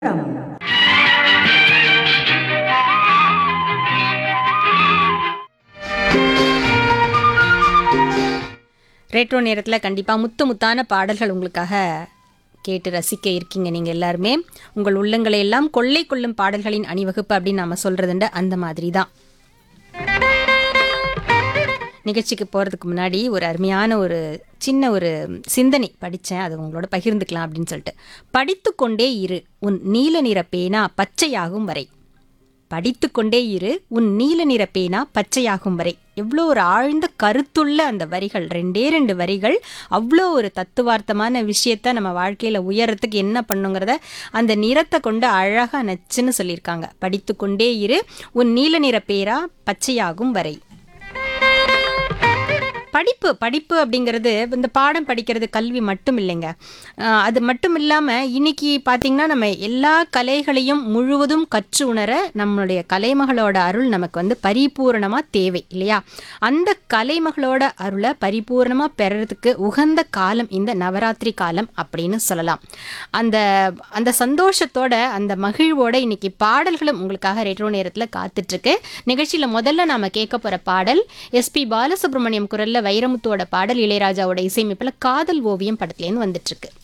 retro நேரத்தில் கண்டிப்பாக முத்து முத்தான பாடல்கள் உங்களுக்காக கேட்டு ரசிக்க இருக்கீங்க நீங்கள் எல்லாருமே உங்கள் உள்ளங்களை எல்லாம் கொள்ளை கொள்ளும் பாடல்களின் அணிவகுப்பு அப்படின்னு நம்ம சொல்கிறதுண்ட அந்த மாதிரி தான் நிகழ்ச்சிக்கு போகிறதுக்கு முன்னாடி ஒரு அருமையான ஒரு சின்ன ஒரு சிந்தனை படித்தேன் அதை உங்களோட பகிர்ந்துக்கலாம் அப்படின்னு சொல்லிட்டு படித்து கொண்டே இரு உன் நீல நிற பேனா பச்சையாகும் வரை படித்து கொண்டே இரு உன் நீல நிற பேனா பச்சையாகும் வரை எவ்வளோ ஒரு ஆழ்ந்த கருத்துள்ள அந்த வரிகள் ரெண்டே ரெண்டு வரிகள் அவ்வளோ ஒரு தத்துவார்த்தமான விஷயத்த நம்ம வாழ்க்கையில் உயரத்துக்கு என்ன பண்ணுங்கிறத அந்த நிறத்தை கொண்டு அழகாக நச்சுன்னு சொல்லியிருக்காங்க படித்து கொண்டே இரு உன் நீல நிற பேரா பச்சையாகும் வரை படிப்பு படிப்பு அப்படிங்கிறது இந்த பாடம் படிக்கிறது கல்வி மட்டும் இல்லைங்க அஹ் அது மட்டும் இல்லாமல் இன்னைக்கு பார்த்தீங்கன்னா நம்ம எல்லா கலைகளையும் முழுவதும் கற்று உணர நம்மளுடைய கலைமகளோட அருள் நமக்கு வந்து பரிபூரணமாக தேவை இல்லையா அந்த கலைமகளோட அருளை பரிபூரணமாக பெறறதுக்கு உகந்த காலம் இந்த நவராத்திரி காலம் அப்படின்னு சொல்லலாம் அந்த அந்த சந்தோஷத்தோட அந்த மகிழ்வோட இன்னைக்கு பாடல்களும் உங்களுக்காக ரெட்ரோ நேரத்தில் காத்துட்ருக்கு நிகழ்ச்சியில் முதல்ல நாம கேட்க போகிற பாடல் எஸ்பி பாலசுப்ரமணியம் குரல்ல வைரமுத்துவோட பாடல் இளையராஜாவோட இசையமைப்பில் காதல் ஓவியம் படத்துலேருந்து வந்துட்டுருக்கு